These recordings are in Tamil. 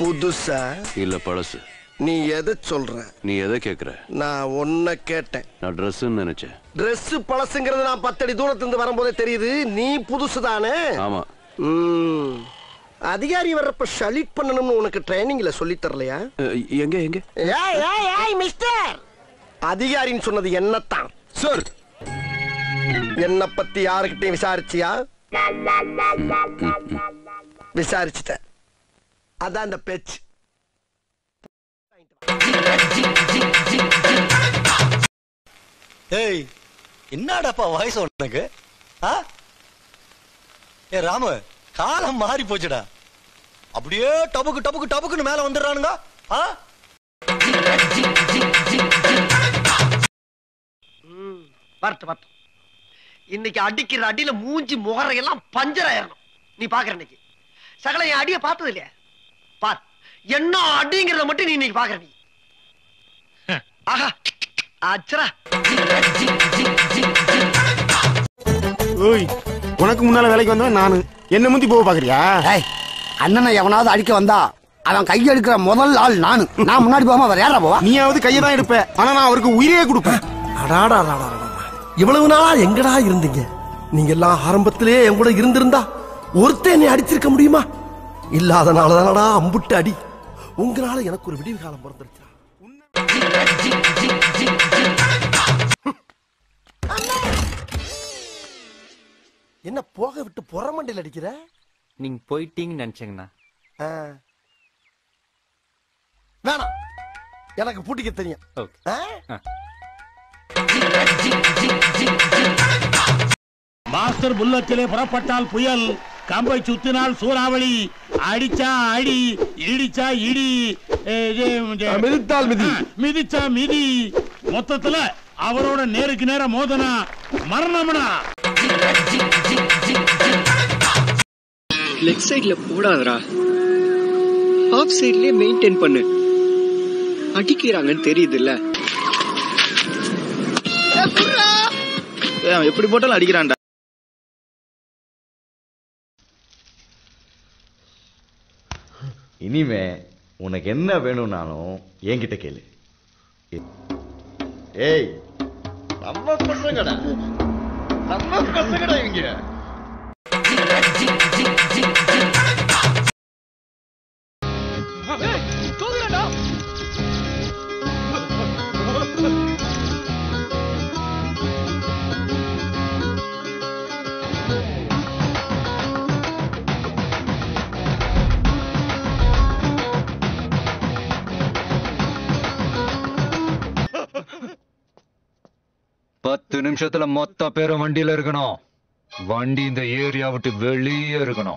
புதுசா இல்ல பழசு நீ எதை சொல்ற நீ எதை கேக்குற நான் ஒன்ன கேட்டேன் நான் ட்ரெஸ்ன்னு நினைச்சேன் Dress பழசுங்கிறது நான் பத்தடி தூரத்துல இருந்து வரும்போதே தெரியுது நீ புதுசு தானே ஆமா ம். அதிகாரி வர்றப்ப ஷலிட் பண்ணணும்னு உனக்கு ட்ரைனிங்ல சொல்லி தரலையா அஹ், எங்க எங்க ஏய் ஏய் ஏய் மிஸ்டர் அதிகாரின்னு சொன்னது என்னத்தான் சார் என்ன பத்தி யாருக்கிட்டையும் விசாரிச்சியா விசாரிச்சுட்டேன் அதான் அந்த பேச்சு ஏய் என்னடாப்பா வயசு உனக்கு ஆ ஏ ராமு காலம் மாறி போச்சுடா அப்படியே டபுக்கு டபுக்கு டபுக்குன்னு மேல வந்துடுறானுங்க ஆ வரட்டும் வரட்டும் இன்னைக்கு அடிக்கிற அடியில மூஞ்சி முகரையெல்லாம் பஞ்சர் ஆயிரணும் நீ பாக்குற இன்னைக்கு சகல என் அடிய பார்த்தது இல்லையா பார் என்ன அடிங்கிறத மட்டும் நீ இன்னைக்கு பாக்குற நீ ஆஹா அச்சரா ஓய் உனக்கு முன்னால வேலைக்கு வந்தவன் நானு என்ன முந்தி போக பாக்குறியா ஏய் அண்ணனை எவனாவது அடிக்க வந்தா அவன் கையெடுக்கிற முதல் ஆள் நானு நான் முன்னாடி போகாம வேற யாரா போவா நீயாவது கையை தான் எடுப்ப ஆனா நான் அவருக்கு உயிரையே கொடுப்பேன் அடாடா அடாடா, அடாடா. இவ்வளவு நாளா எங்கடா இருந்தீங்க நீங்க எல்லாம் ஆரம்பத்திலே என் கூட இருந்திருந்தா ஒருத்தன் என்னை அடிச்சிருக்க முடியுமா இல்லாதனால தானடா அம்புட்டு அடி உங்களால எனக்கு ஒரு விடிவு காலம் பிறந்துருச்சா என்ன போக விட்டு புறமண்டையில் அடிக்கிற நீங்க போயிட்டீங்கன்னு நினைச்சேங்கண்ணா ஆ. வேணாம் எனக்கு பூட்டிக்க தெரியும் ஓகே ஆ? மாஸ்டர் புல்லத்திலே புறப்பட்டால் புயல் கம்பை சுத்தினால் சூறாவளி அடிச்சா அடி இடிச்சா இடி ஏ, இது, இது, மிதித்தால் மிதி. ஆ, மிதிச்சா மிதி மொத்தத்துல அவரோட நேருக்கு நேர மோதனா மரணம்னா லெக் சைடுல போடாதடா ஆஃப் சைட்லயே மெயின்டைன் பண்ணு அடிக்கிறாங்கன்னு தெரியுதுல்ல எப்படி போட்டாலும் அடிக்கிறான்டா இனிமே உனக்கு என்ன வேணும்னாலும் என்கிட்ட கேளு ஏய் நம்ம பசங்கடா நம்ம பசங்கடா இவங்க பத்து நிமிஷத்துல மொத்த பேரும் வண்டியில இருக்கணும் வண்டி இந்த ஏரியா விட்டு வெளியே இருக்கணும்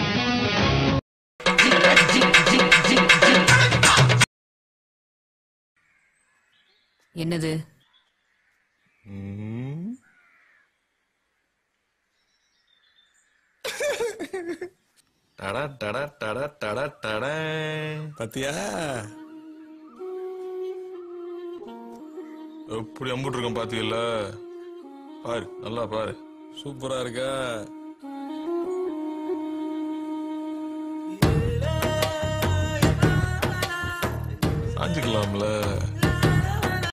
என்னது டடா டடா டடா டடா டடா பாத்தியா எப்படி அம்புட்டு இருக்கேன் பாத்தீங்கல்ல பாரு நல்லா பாரு சூப்பரா இருக்கா சாஞ்சுக்கலாம்ல